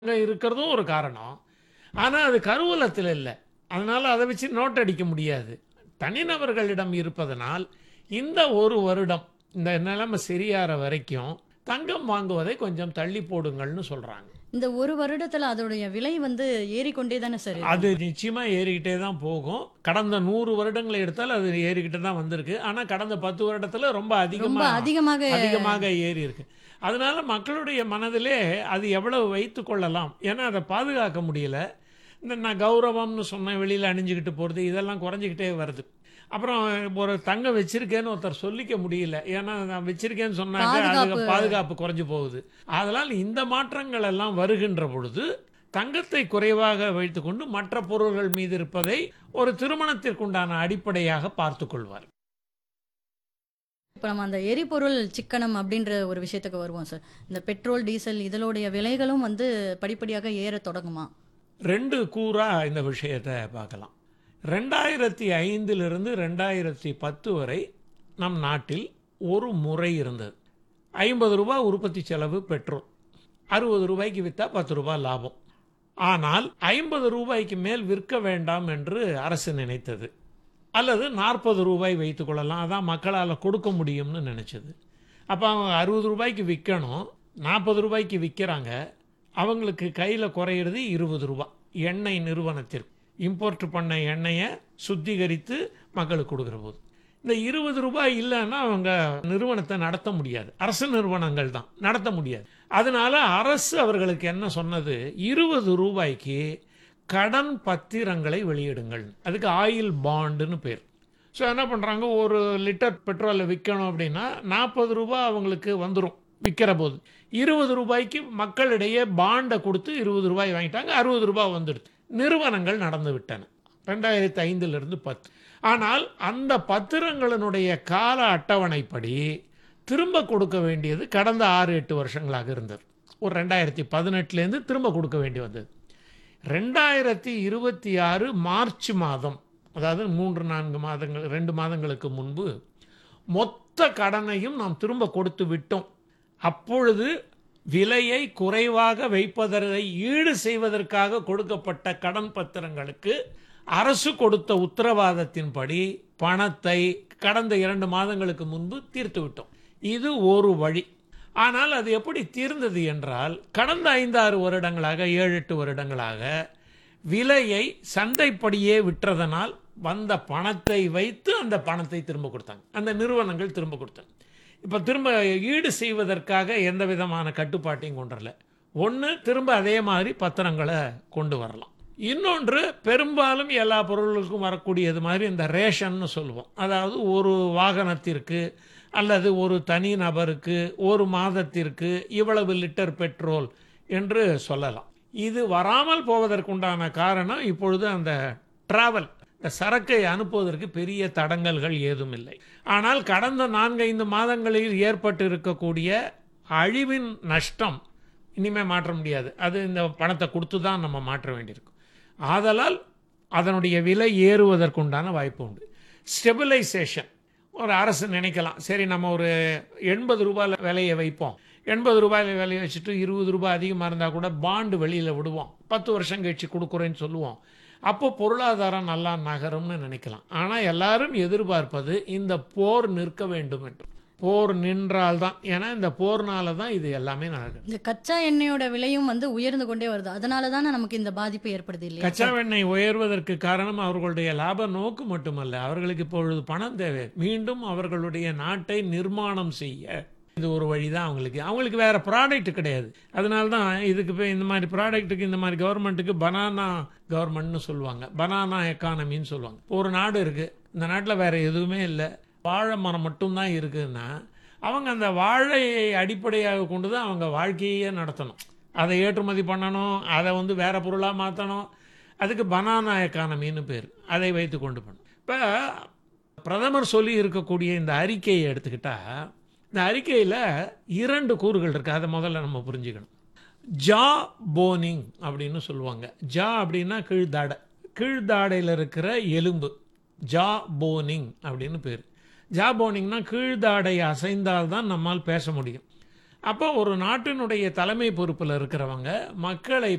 அங்க இருக்கிறதும் ஒரு காரணம். ஆனா, அது கருவூலத்தில இல்ல. அதனால அத வச்சு நோட் அடிக்க முடியாது. தனிநபர்களிடம் இருப்பதனால், இந்த 1 வருடம் இந்த நிலைமை சரியாற வரைக்கும், தங்கம் வாங்குவதை கொஞ்சம் தள்ளி போடுங்கள்னு சொல்றாங்க. இந்த 1 வருடத்துல அதோடைய விலை வந்து ஏறிக்கொண்டே தானே சார் அது இருக்கும். நிச்சயமா ஏறிக்கிட்டே தான் போகும். கடந்த 100 வருடங்களை எடுத்தால் அது ஏறிக்கிட்டு தான் வந்திருக்கு. ஆனா, கடந்த 10 வருடத்துல ரொம்ப ரொம்ப அதிகமா அதிகமாக அதிகமாக ஏறி இருக்கு. அதனால மக்களுடைய மனதிலே அது எவ்வளவு வைத்துக் கொள்ளலாம். ஏன்னா, அத பாதுகாக்க முடியல. இந்த நான் கௌரவம்னு சொன்னேன், வெளியில அணிஞ்சுக்கிட்டு போறது, இதெல்லாம் குறைஞ்சுக்கிட்டே வருது. அப்புறம் ஒரு தங்கம் வச்சிருக்கேன்னு ஒருத்தர் சொல்லிக்க முடியல. ஏன்னா, நான் வச்சிருக்கேன்னு சொன்னாக்க அதுக்கு பாதுகாப்பு பாதுகாப்பு குறைஞ்சு போகுது. ஆதலால் இந்த மாற்றங்கள் எல்லாம் வருகின்ற பொழுது, தங்கத்தை குறைவாக வைத்துக்கொண்டு மற்ற பொருள்கள் மீது இருப்பதை ஒரு திருமணத்திற்குண்டான அடிப்படையாக பார்த்துக் கொள்வார். இப்ப நம்ம அந்த எரிபொருள் சிக்கனம் அப்படின்ற ஒரு விஷயத்துக்கு வருவோம் சார். இந்த பெட்ரோல், டீசல் இதனுடைய விலைகளும் வந்து படிப்படியாக ஏறத் தொடங்குமா? 2 கூறா இந்த விஷயத்த பார்க்கலாம். 2005லிருந்து 2010 வரை நம் நாட்டில் ஒரு முறை இருந்தது. ரூ. 50 உற்பத்தி செலவு பெட்ரோல். ரூ. 60க்கு வித்தா ரூ. 10 லாபம். ஆனால் ரூ. 50க்கு மேல் விற்க வேண்டாம் என்று அரசு நினைத்தது. அல்லது ரூ. 40 வைத்துக் கொள்ளலாம். அதான் மக்களால கொடுக்க முடியும்னு நினைச்சது. அப்ப அவங்க ரூ. 60க்கு விக்கணும். ரூ. 40க்கு விக்கிறாங்க. அவங்களுக்கு கையில குறையிறது ரூ. 20 எண்ணெய் நிறுவனத்திற்கு. இம்போர்ட் பண்ண எண்ணெய சுத்திகரித்து மக்களுக்கு கொடுக்கிற போது. இந்த ரூ. 20 இல்லன்னா அவங்க நிறுவனத்த நடத்த முடியாது. அரசு நிறுவனங்கள் தான் நடத்த முடியாது. அதனால அரசு அவர்களுக்கு என்ன சொன்னது, ரூ. 20க்கு கடன் பத்திரங்களை வெளியிடுங்கள். அதுக்கு ஆயில் பாண்டுன்னு பேர். ஸோ என்ன பண்றாங்க, ஒரு லிட்டர் பெட்ரோல விக்கணும் அப்படின்னா ரூ. 40 அவங்களுக்கு வந்துரும் விக்கிற போது. ரூ. 20க்கு மக்களிடையே பாண்ட கொடுத்து ரூ. 20 வாங்கிட்டாங்க. ரூ. 60 வந்துடுது. நிறுவனங்கள் நடந்து விட்டன. 2005லிருந்து 10. ஆனால் அந்த பத்திரங்களினுடைய கால அட்டவணைப்படி திரும்ப கொடுக்க வேண்டியது கடந்த 6, 8 வருஷங்களாக இருந்தது. ஒரு 2018லேருந்து திரும்ப கொடுக்க வேண்டி வந்தது. 2026 மார்ச் மாதம் அதாவது 3, 4 மாதங்கள் 2 மாதங்களுக்கு முன்பு மொத்த கடனையும் நாம் திரும்ப கொடுத்து விட்டோம். அப்பொழுது விலையை குறைவாக வைப்பதை ஈடு செய்வதற்காக கொடுக்கப்பட்ட கடன் பத்திரங்களுக்கு அரசு கொடுத்த உத்தரவாதத்தின்படி பணத்தை கடந்த 2 மாதங்களுக்கு முன்பு தீர்த்து விட்டோம். இது ஒரு வழி. ஆனால் அது எப்படி தீர்ந்தது என்றால், கடந்த 5, 6 வருடங்களாக 7, 8 வருடங்களாக விலையை சந்தைப்படியே விற்றதனால் வந்த பணத்தை வைத்து அந்த பணத்தை திரும்ப கொடுத்தாங்க. அந்த நிறுவனங்கள் திரும்ப கொடுத்தாங்க. இப்ப திரும்ப ஈடு செய்வதற்காக எந்த விதமான கட்டுப்பாட்டையும் கொண்டு வரல. ஒண்ணு திரும்ப அதே மாதிரி பத்திரங்கள கொண்டு வரலாம். இன்னொன்று பெரும்பாலும் எல்லா பொருளுக்கும் வரக்கூடியது மாதிரி இந்த ரேஷன்னு சொல்லுவோம். அதாவது ஒரு வாகனத்திற்கு அல்லது ஒரு தனி நபருக்கு ஒரு மாதத்திற்கு இவ்வளவு லிட்டர் பெட்ரோல் என்று சொல்லலாம். இது வராமல் போவதற்குண்டான காரணம் இப்பொழுது அந்த டிராவல் இந்த சரக்கை அனுப்புவதற்கு பெரிய தடங்கல்கள் ஏதும் இல்லை. ஆனால் கடந்த 4, 5 மாதங்களில் ஏற்பட்டு இருக்கக்கூடிய அழிவின் நஷ்டம் இனிமே மாற்ற முடியாது. அது இந்த பணத்தை கொடுத்து தான் நம்ம மாற்ற வேண்டியிருக்கும். ஆதலால் அதனுடைய விலை ஏறுவதற்குண்டான வாய்ப்பு உண்டு. ஸ்டெபிலைசேஷன் ஒரு அரசு நினைக்கலாம். சரி நம்ம ஒரு ரூ. 80 விலைய வைப்போம். ரூ. 80 விலைய வச்சுட்டு ரூ. 20 அதிகமா இருந்தா கூட பாண்ட் வெளியில விடுவோம். 10 வருஷம் கழிச்சு கொடுக்குறேன்னு சொல்லுவோம். அப்போ பொருளாதாரம் நல்லா நகரும்னு நினைக்கலாம். ஆனா எல்லாரும் எதிர்பார்ப்பது இந்த போர் நிற்க வேண்டும் என்று. போர் நின்றால் தான் ஏன்னா இந்த போர்னால தான் இது எல்லாமே நடக்குது. இந்த கச்சா எண்ணெயோட விலையும் வந்து உயர்ந்து கொண்டே வருது. அதனால தானே நமக்கு இந்த பாதிப்பு ஏற்படுது இல்லையா கச்சா சார்? எண்ணெய் உயர்வதற்கு காரணம் அவர்களுடைய லாப நோக்கு மட்டுமல்ல. அவர்களுக்கு இப்பொழுது பணம் தேவை. மீண்டும் அவர்களுடைய நாட்டை நிர்மாணம் செய்ய இது ஒரு வழிதான் அவங்களுக்கு. அவங்களுக்கு வேற ப்ராடக்ட் கிடையாது. அதனால தான் இதுக்கு போய் இந்த மாதிரி ப்ராடக்ட்டுக்கு இந்த மாதிரி கவர்மெண்ட்டுக்கு பனானா கவர்மெண்ட்னு சொல்லுவாங்க. பனானா எக்கானமின்னு சொல்லுவாங்க. ஒரு நாடு இருக்கு. இந்த நாட்டுல வேற எதுவுமே இல்ல. வாழை மரம் மட்டும் தான் இருக்குன்னா, அவங்க அந்த வாழையை அடிப்படையாக கொண்டு தான் அவங்க வாழ்க்கையே நடத்தணும். அதை ஏற்றுமதி பண்ணணும். அதை வந்து வேற பொருளா மாத்தணும். அதுக்கு பனானா எக்கானமின்னு பேர். அதை வைத்து கொண்டு பண்ணணும். இப்ப பிரதமர் சொல்லி இருக்கக்கூடிய இந்த அறிக்கையை எடுத்துக்கிட்டா, இந்த அறிக்கையில 2 கூறுகள் இருக்கு. அதை முதல்ல நம்ம புரிஞ்சுக்கணும். ஜா போனிங் அப்படின்னு சொல்லுவாங்க. ஜா அப்படின்னா கீழ்தாடை. கீழ்தாடையில இருக்கிற எலும்பு. ஜா போனிங் அப்படின்னு பேர். ஜா போனிங்னா கீழ்தாடை அசைந்தால் தான் நம்மால் பேச முடியும். அப்போ ஒரு நாட்டினுடைய தலைமை பொறுப்புல இருக்கிறவங்க மக்களை